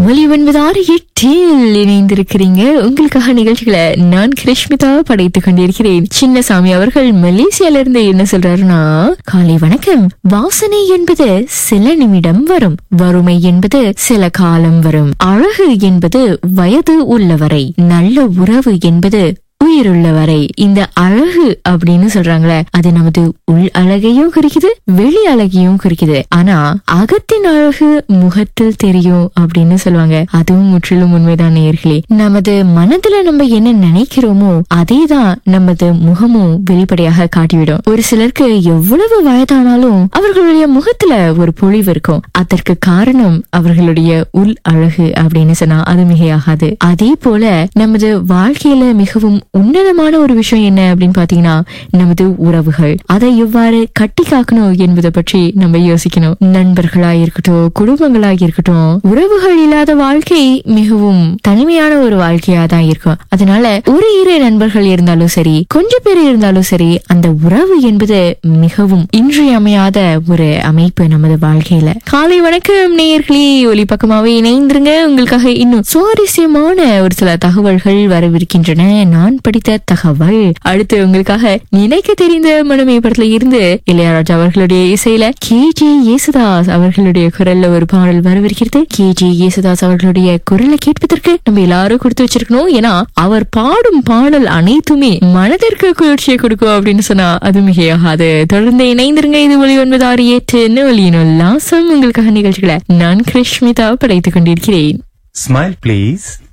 ஒலி ஒன்பது ஆறு எட்டில் இணைந்திருக்கிறீங்க உங்களுக்காக நிகழ்ச்சிகளை நான் கிருஷ்மிதா படைத்துக் கொண்டிருக்கிறேன் சின்னசாமி அவர்கள் மலேசியால இருந்து என்ன சொல்றாருன்னா காலை வணக்கம் வாசனை என்பது சில நிமிடம் வரும் வறுமை என்பது சில காலம் வரும் அழகு என்பது வயது உள்ளவரை நல்ல உறவு என்பது உயிருள்ள வரை இந்த அழகு அப்படின்னு சொல்றாங்களே அது நமது உள் அழகையும் குறிக்குது வெளி அழகையும் குறிக்குது ஆனா அகத்தின் அழகு முகத்தில் தெரியும் அப்படின்னு சொல்லுவாங்க அதுவும் முற்றிலும் உண்மைதான் நேர்களே நமது மனதுல நம்ம என்ன நினைக்கிறோமோ அதே தான் நமது முகமும் வெளிப்படையாக காட்டிவிடும் ஒரு சிலருக்கு எவ்வளவு வயதானாலும் அவர்களுடைய முகத்துல ஒரு பொழிவு இருக்கும் அதற்கு காரணம் அவர்களுடைய உள் அழகு அப்படின்னு சொன்னா அது மிகையாகாது அதே போல நமது வாழ்க்கையில மிகவும் உன்னதமான ஒரு விஷயம் என்ன அப்படின்னு பாத்தீங்கன்னா நமது உறவுகள் அதை எவ்வாறு கட்டி காக்கணும் என்பதை பற்றி நம்ம யோசிக்கணும் நண்பர்களா இருக்கட்டும் குடும்பங்களா இருக்கட்டும் உறவுகள் இல்லாத வாழ்க்கை மிகவும் தனிமையான ஒரு வாழ்க்கையா தான் இருக்கும் அதனால ஒரு இரு நண்பர்கள் இருந்தாலும் சரி கொஞ்சம் பேர் இருந்தாலும் சரி அந்த உறவு என்பது மிகவும் இன்றியமையாத ஒரு அமைப்பு நமது வாழ்க்கையில காலை வணக்கம் நேயர்களே ஒலி பக்கமாவே இணைந்திருங்க உங்களுக்காக இன்னும் சுவாரஸ்யமான ஒரு சில தகவல்கள் வரவிருக்கின்றன நான் படித்த தகவல் அடுத்து உங்களுக்காக நினைக்க தெரிந்த மனமே படத்துல இருந்து இளையராஜா அவர்களுடைய இசையில கே ஜே யேசுதாஸ் அவர்களுடைய குரல்ல ஒரு பாடல் வரவிருக்கிறது கே ஜே யேசுதாஸ் அவர்களுடைய குரலை கேட்பதற்கு நம்ம எல்லாரும் கொடுத்து வச்சிருக்கணும் ஏன்னா அவர் பாடும் பாடல் அனைத்துமே மனதிற்கு குளிர்ச்சியை கொடுக்கும் அப்படின்னு சொன்னா அது மிகையாகாது தொடர்ந்து இணைந்திருங்க இது ஒளி ஒன்பது ஆறு எட்டு ஒளியின் உல்லாசம் உங்களுக்காக நிகழ்ச்சிகளை நான் கிருஷ்மிதா படைத்துக் கொண்டிருக்கிறேன் Smile, please.